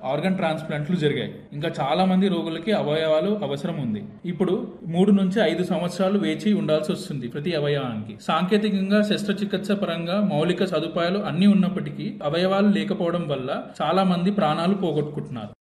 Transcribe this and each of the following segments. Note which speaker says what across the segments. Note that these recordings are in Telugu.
Speaker 1: ఆర్గన్ ట్రాన్స్ప్లాంట్లు జరిగాయి ఇంకా చాలా మంది రోగులకి అవయవాలు అవసరం ఉంది ఇప్పుడు మూడు నుంచి ఐదు సంవత్సరాలు వేచి ఉండాల్సి వస్తుంది ప్రతి అవయవానికి సాంకేతికంగా శస్త్రచికిత్స పరంగా మౌలిక సదుపాయాలు అన్ని ఉన్నప్పటికీ అవయవాలు లేకపోవడం వల్ల చాలా మంది ప్రాణాలు పోగొట్టుకుంటున్నారు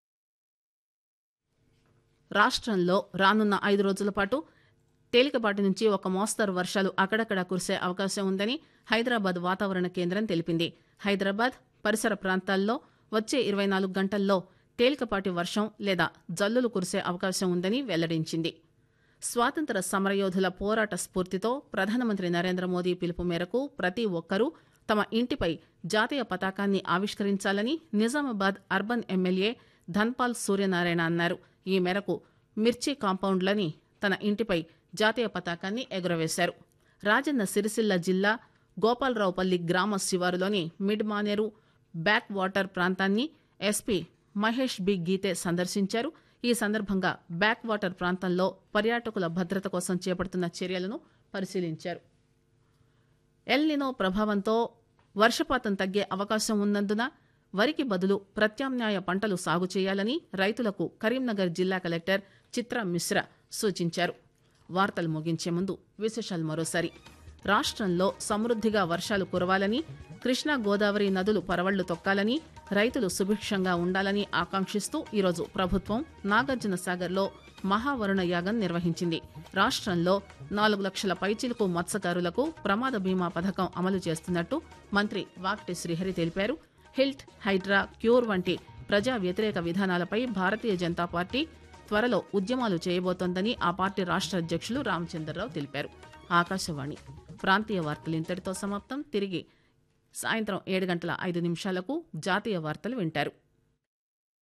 Speaker 2: రాష్ట్రంలో రానున్న ఐదు రోజుల పాటు తేలికపాటి నుంచి ఒక మోస్తరు వర్షాలు అక్కడక్కడ కురిసే అవకాశం ఉందని హైదరాబాద్ వాతావరణ కేంద్రం తెలిపింది హైదరాబాద్ పరిసర ప్రాంతాల్లో వచ్చే ఇరవై నాలుగు గంటల్లో తేలికపాటి వర్షం లేదా జల్లులు కురిసే అవకాశం ఉందని వెల్లడించింది స్వాతంత్ర సమరయోధుల పోరాట స్ఫూర్తితో ప్రధానమంత్రి నరేంద్ర మోదీ పిలుపు మేరకు ప్రతి ఒక్కరూ తమ ఇంటిపై జాతీయ పతాకాన్ని ఆవిష్కరించాలని నిజామాబాద్ అర్బన్ ఎమ్మెల్యే ధన్పాల్ సూర్యనారాయణ అన్నారు ఈ మేరకు మిర్చి కాంపౌండ్లని తన ఇంటిపై జాతీయ పతాకాన్ని ఎగురవేశారు రాజన్న సిరిసిల్ల జిల్లా గోపాలరావుపల్లి గ్రామ శివారులోని మిడ్ మానేరు బ్యాక్ వాటర్ ప్రాంతాన్ని ఎస్పీ మహేష్ బి గీతే సందర్శించారు ఈ సందర్భంగా బ్యాక్ వాటర్ ప్రాంతంలో పర్యాటకుల భద్రత కోసం చేపడుతున్న చర్యలను పరిశీలించారు ఎల్నినో ప్రభావంతో వర్షపాతం తగ్గే అవకాశం ఉన్నందున వరికి బదులు ప్రత్యామ్నాయ పంటలు సాగు చేయాలని రైతులకు కరీంనగర్ జిల్లా కలెక్టర్ చిత్రా మిశ్రా సూచించారు వార్తలు ముగించే ముందు విశేషాలు మరోసారి రాష్ట్రంలో సమృద్ధిగా వర్షాలు కురవాలని కృష్ణా గోదావరి నదులు పరవళ్లు తొక్కాలని రైతులు సుభిక్షంగా ఉండాలని ఆకాంక్షిస్తూ ఈరోజు ప్రభుత్వం నాగార్జున సాగర్లో మహావరుణ యాగం నిర్వహించింది రాష్ట్రంలో నాలుగు లక్షల పైచిలుకు మత్స్యకారులకు ప్రమాద బీమా పథకం అమలు చేస్తున్నట్టు మంత్రి వాక్టి శ్రీహరి తెలిపారు హిల్ట్ హైడ్రా క్యూర్ వంటి ప్రజా వ్యతిరేక విధానాలపై భారతీయ జనతా పార్టీ త్వరలో ఉద్యమాలు చేయబోతోందని ఆ పార్టీ రాష్ట్ర అధ్యక్షులు రామచంద్రరావు తెలిపారు ఆకాశవాణి ప్రాంతీయ వార్తలు ఇంతటితో సమాప్తం తిరిగి సాయంత్రం ఏడు గంటల ఐదు నిమిషాలకు జాతీయ వార్తలు వింటారు